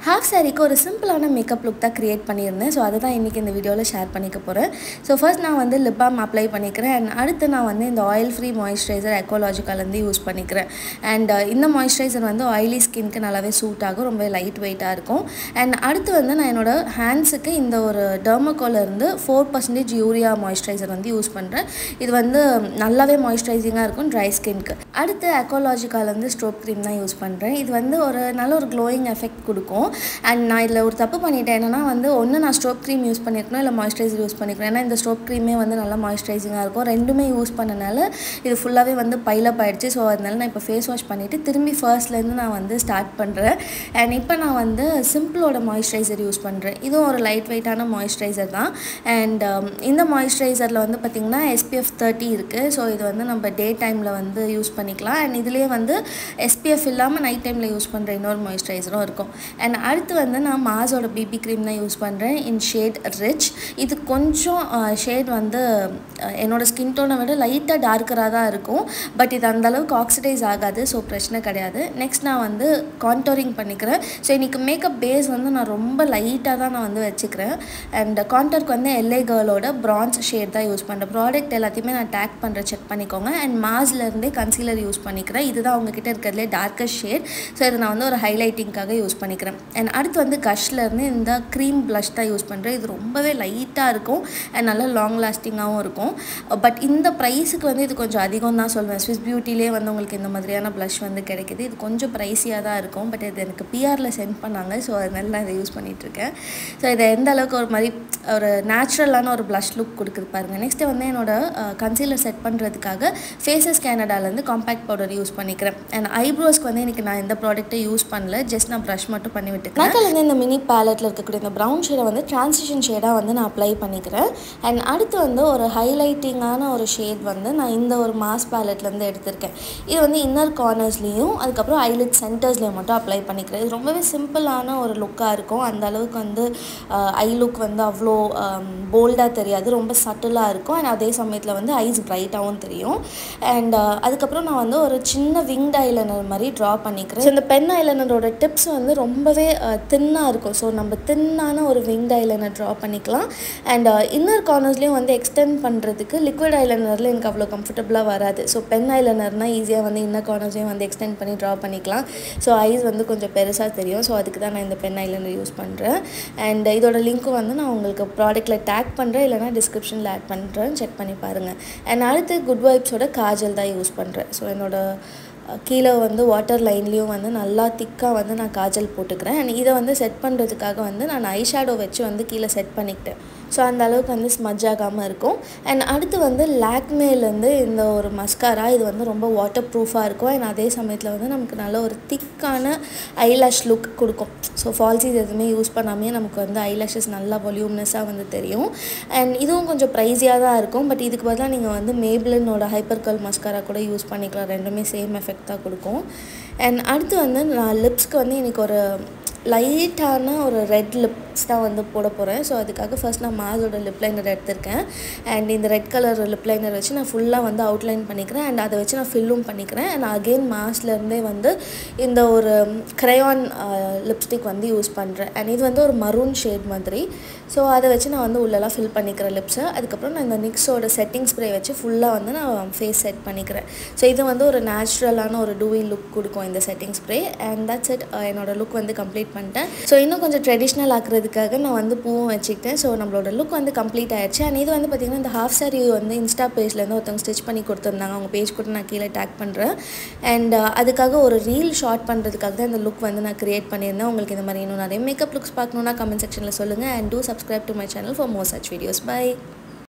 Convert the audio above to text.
half சாரிக்கு ஒரு சிம்பிளான மேக்கப் லுக் தான் க்ரியேட் பண்ணியிருந்தேன் ஸோ அதை தான் இன்றைக்கி இந்த வீடியோவில் ஷேர் பண்ணிக்க போகிறேன் ஸோ ஃபர்ஸ்ட் நான் வந்து லிப் பாம் அப்ளை பண்ணிக்கிறேன் அண்ட் அடுத்து நான் வந்து இந்த ஆயில் ஃப்ரீ மாய்ஸ்சரைசர் எக்கோலாஜிக்கலேருந்து யூஸ் பண்ணிக்கிறேன் அண்ட் இந்த மாய்ஸ்சரைசர் வந்து ஆயிலி ஸ்கின்க்கு நல்லாவே சூட் ஆகும் ரொம்ப லைட் வெயிட்டாக இருக்கும் அண்ட் அடுத்து வந்து நான் என்னோட ஹேண்ட்ஸுக்கு இந்த ஒரு டெர்மோகோல இருந்து ஃபோர் பர்சன்டேஜ் யூரியா மாய்ஸ்சரைசர் வந்து யூஸ் பண்ணுறேன் இது வந்து நல்லாவே மாய்ஸ்சரைசிங்காக இருக்கும் ட்ரை ஸ்கின்க்கு அடுத்து அக்கோலாஜிக்காலேருந்து ஸ்ட்ரோப் க்ரீம் தான் யூஸ் பண்ணுறேன் இது வந்து ஒரு நல்ல ஒரு க்ளோயிங் எஃபெக்ட் கொடுக்கும் அண்ட் நான் இதில் ஒரு தப்பு பண்ணிட்டேன் என்னன்னா வந்து ஒன்று நான் ஸ்ட்ரோப் க்ரீம் யூஸ் பண்ணியிருக்கணும் இல்லை மாய்ஸ்சரைசர் யூஸ் பண்ணிக்கிறேன் ஏன்னா இந்த ஸ்ட்ரோப் க்ரீமே வந்து நல்லா மாய்ஸ்சரைசிங்காக இருக்கும் ரெண்டுமே யூஸ் பண்ணனால இது ஃபுல்லாகவே வந்து பைலப் ஆயிடுச்சு ஸோ அதனால நான் இப்போ ஃபேஸ் வாஷ் பண்ணிவிட்டு திரும்பி ஃபர்ஸ்ட்லேருந்து நான் வந்து ஸ்டார்ட் பண்ணுறேன் அண்ட் இப்போ நான் வந்து சிம்பிளோட மாய்ஸ்சரைசர் யூஸ் பண்ணுறேன் இதுவும் ஒரு லைட் வெயிட்டான மாய்ஸ்சரைசர் தான் அண்ட் இந்த மாய்ஸ்சரைசரில் வந்து பார்த்திங்கன்னா எஸ்பிஎஃப் தேர்ட்டி இருக்குது ஸோ இது வந்து நம்ம டே டைமில் வந்து யூஸ் பண்ணிக்கலாம் அண்ட் இதுலேயே வந்து எஸ்பிஎஃப் இல்லாமல் நைட் டைமில் யூஸ் பண்ணுற இன்னொரு மாய்ஸ்சரைசரும் இருக்கும் அண்ட் அடுத்து வந்து நான் மாஸோட பிபி க்ரீம் தான் யூஸ் பண்ணுறேன் இன் ஷேட் ரிச் இது கொஞ்சம் ஷேட் வந்து என்னோடய ஸ்கின் டோனை விட லைட்டாக டார்க்கராக தான் இருக்கும் பட் இது அந்தளவுக்கு ஆக்சிடைஸ் ஆகாது ஸோ பிரச்சனை கிடையாது நெக்ஸ்ட் நான் வந்து கான்டோரிங் பண்ணிக்கிறேன் ஸோ இன்றைக்கி மேக்கப் பேஸ் வந்து நான் ரொம்ப லைட்டாக தான் நான் வந்து வச்சுக்கிறேன் அண்ட் கான்டோருக்கு வந்து எல்ஏ கேர்ளோட ப்ரான்ஸ் ஷேட் தான் யூஸ் பண்ணுறேன் ப்ராடக்ட் எல்லாத்தையுமே நான் டேக் பண்ணுறேன் செக் பண்ணிக்கோங்க அண்ட் மாஸ்லேருந்தே கன்சீலர் யூஸ் பண்ணிக்கிறேன் இதுதான் உங்ககிட்ட இருக்கிறதுலே டார்க்கஸ்ட் ஷேட் ஸோ இதை நான் வந்து ஒரு ஹைலைட்டிங்காக யூஸ் பண்ணிக்கிறேன் அண்ட் அடுத்து வந்து கஷ்லேருந்து இந்த க்ரீம் ப்ளஷ் தான் யூஸ் பண்ணுறேன் இது ரொம்பவே லைட்டாக இருக்கும் அண்ட் நல்லா லாங் லாஸ்டிங்காகவும் இருக்கும் பட் இந்த ப்ரைஸுக்கு வந்து இது கொஞ்சம் அதிகம் தான் சொல்வேன் ஸ்விஸ் பியூட்டிலே வந்து உங்களுக்கு இந்த மாதிரியான ப்ளஷ் வந்து கிடைக்குது இது கொஞ்சம் ப்ரைஸியாக தான் இருக்கும் பட் இது எனக்கு பிஆரில் சென்ட் பண்ணாங்க ஸோ அதனால நான் இதை யூஸ் பண்ணிகிட்ருக்கேன் ஸோ இதை எந்த அளவுக்கு ஒரு மாதிரி ஒரு நேச்சுரலான ஒரு ப்ளஷ் லுக் கொடுக்குது பாருங்கள் நெக்ஸ்ட்டு வந்து என்னோட கன்சீலர் செட் பண்ணுறதுக்காக ஃபேஸஸ் கேனடாலேருந்து காம்பேக்ட் பவுடர் யூஸ் பண்ணிக்கிறேன் அண்ட் ஐப்ரோஸ்க்கு வந்து எனக்கு நான் இந்த ப்ராடக்ட்டை யூஸ் பண்ணல ஜஸ்ட் நான் ப்ரஷ் மட்டும் பண்ணி விட்டுக்கிறேன் நாக்கில் வந்து இந்த மினி பேலட்டில் இருக்கக்கூடிய இந்த ப்ரௌன் ஷேடை வந்து ட்ரான்சிஷன் ஷேடாக வந்து நான் அப்ளை பண்ணிக்கிறேன் அண்ட் அடுத்து வந்து ஒரு ஹைலைட்டிங்கான ஒரு ஷேட் வந்து நான் இந்த ஒரு மாஸ் பேலட்லேருந்து எடுத்திருக்கேன் இது வந்து இன்னர் கார்னர்ஸ்லேயும் அதுக்கப்புறம் ஐலிட் சென்டர்ஸ்லேயும் மட்டும் அப்ளை பண்ணிக்கிறேன் இது ரொம்பவே சிம்பிளான ஒரு லுக்காக இருக்கும் அந்த அளவுக்கு வந்து ஐ லுக் வந்து அவ்வளோ போல்டாக தெரியாது ரொம்ப சட்டிலாக இருக்கும் அண்ட் அதே சமயத்தில் வந்து ஐஸ் பிரைட்டாகவும் தெரியும் அண்ட் அதுக்கப்புறம் நான் வந்து ஒரு சின்ன விங்ட் ஐலைனர் மாதிரி ட்ரா பண்ணிக்கிறேன் ஸோ இந்த பென் ஐலைனரோட டிப்ஸ் வந்து ரொம்பவே தின்னாக இருக்கும் ஸோ நம்ம தின்னான ஒரு விங்ட் ஐலைனர் ட்ரா பண்ணிக்கலாம் அண்ட் இன்னர் கார்னர்ஸ்லேயும் வந்து எக்ஸ்டெண்ட் பண்ணுறதுக்கு லிக்விட் ஐலைனரில் எனக்கு அவ்வளோ கம்ஃபர்டபுளாக வராது ஸோ பென் ஐலைனர்னால் ஈஸியாக வந்து இன்னர் கார்னர்ஸையும் வந்து எக்ஸ்டெண்ட் பண்ணி ட்ரா பண்ணிக்கலாம் ஸோ ஐஸ் வந்து கொஞ்சம் பெருசாக தெரியும் ஸோ அதுக்கு தான் நான் இந்த பென் ஐலைனர் யூஸ் பண்ணுறேன் அண்ட் இதோட லிங்க்கும் வந்து நான் உங்களுக்கு ப்ராடக்ட்டில் டேக் பண்ணுறேன் இல்லைனா டிஸ்கிரிப்ஷனில் ஆட் பண்ணுறேன் செக் பண்ணி பாருங்கள் அண்ட் அடுத்து குட் வைப்ஸோட காஜல் தான் யூஸ் பண்ணுறேன் ஸோ என்னோட கீழே வந்து வாட்டர் லைன்லேயும் வந்து நல்லா திக்காக வந்து நான் காஜல் போட்டுக்கிறேன் அண்ட் இதை வந்து செட் பண்ணுறதுக்காக வந்து நான் ஐ ஷேடோ வச்சு வந்து கீழே செட் பண்ணிக்கிட்டேன் ஸோ அந்த அளவுக்கு வந்து ஸ்மஜ் ஆகாமல் இருக்கும் அண்ட் அடுத்து வந்து லாக்மேலேருந்து இந்த ஒரு மஸ்காரா இது வந்து ரொம்ப வாட்டர் ப்ரூஃபாக இருக்கும் அண்ட் அதே சமயத்தில் வந்து நமக்கு நல்ல ஒரு திக்கான ஐலாஷ் லுக் கொடுக்கும் ஸோ ஃபால்ஸிஸ் எதுவுமே யூஸ் பண்ணாமே நமக்கு வந்து ஐலாஷஸ் நல்லா வால்யூம்னஸாக வந்து தெரியும் அண்ட் இதுவும் கொஞ்சம் ப்ரைஸியாக தான் இருக்கும் பட் இதுக்கு பதிலாக நீங்கள் வந்து மேப்ளினோட ஹைப்பர் கல் மஸ்காரா கூட யூஸ் பண்ணிக்கலாம் ரெண்டுமே சேம் எஃபெக்ட் தான் கொடுக்கும் அண்ட் அடுத்து வந்து நான் லிப்ஸ்க்கு வந்து எனக்கு ஒரு லைட்டான ஒரு ரெட் லிப்ஸ் தான் வந்து போட போகிறேன் ஸோ அதுக்காக ஃபர்ஸ்ட் நான் மாஸோட லிப் லைனர் எடுத்திருக்கேன் அண்ட் இந்த ரெட் கலர் லிப் லைனர் வச்சு நான் ஃபுல்லாக வந்து அவுட்லைன் பண்ணிக்கிறேன் அண்ட் அதை வச்சு நான் ஃபில்லும் பண்ணிக்கிறேன் அண்ட் அகெயின் மாஸ்லேருந்தே வந்து இந்த ஒரு க்ரையான் லிப்ஸ்டிக் வந்து யூஸ் பண்ணுறேன் அண்ட் இது வந்து ஒரு மரூன் ஷேட் மாதிரி ஸோ அதை வச்சு நான் வந்து உள்ளெல்லாம் ஃபில் பண்ணிக்கிறேன் லிப்ஸை அதுக்கப்புறம் நான் இந்த நிக்ஸோட செட்டிங் ஸ்ப்ரே வச்சு ஃபுல்லாக வந்து நான் ஃபேஸ் செட் பண்ணிக்கிறேன் ஸோ இது வந்து ஒரு நேச்சுரலான ஒரு டூவி லுக் கொடுக்கும் இந்த setting spray and that's it என்னோட லுக் வந்து கம்ப்ளீட் பண்ணிட்டேன் ஸோ இன்னும் கொஞ்சம் ட்ரெடிஷ்னல் ஆக்குறதுக்காக நான் வந்து பூவும் வச்சுக்கிட்டேன் ஸோ நம்மளோட லுக் வந்து கம்ப்ளீட் ஆயிடுச்சு அண்ட் இது வந்து பார்த்திங்கன்னா இந்த ஹாஃப் சாரி வந்து இன்ஸ்டா பேஜ்லேருந்து ஒருத்தவங்க ஸ்டிச் பண்ணி கொடுத்துருந்தாங்க அவங்க பேஜ் கூட நான் கீழே டேக் பண்ணுறேன் அண்ட் அதுக்காக ஒரு ரீல் ஷார்ட் பண்ணுறதுக்காக தான் இந்த லுக் வந்து நான் க்ரியேட் பண்ணியிருந்தேன் உங்களுக்கு இந்த மாதிரி இன்னும் நிறைய மேக்கப் லுக்ஸ் பார்க்கணுன்னா கமெண்ட் செக்ஷனில் சொல்லுங்கள் and do subscribe to my channel for more such videos by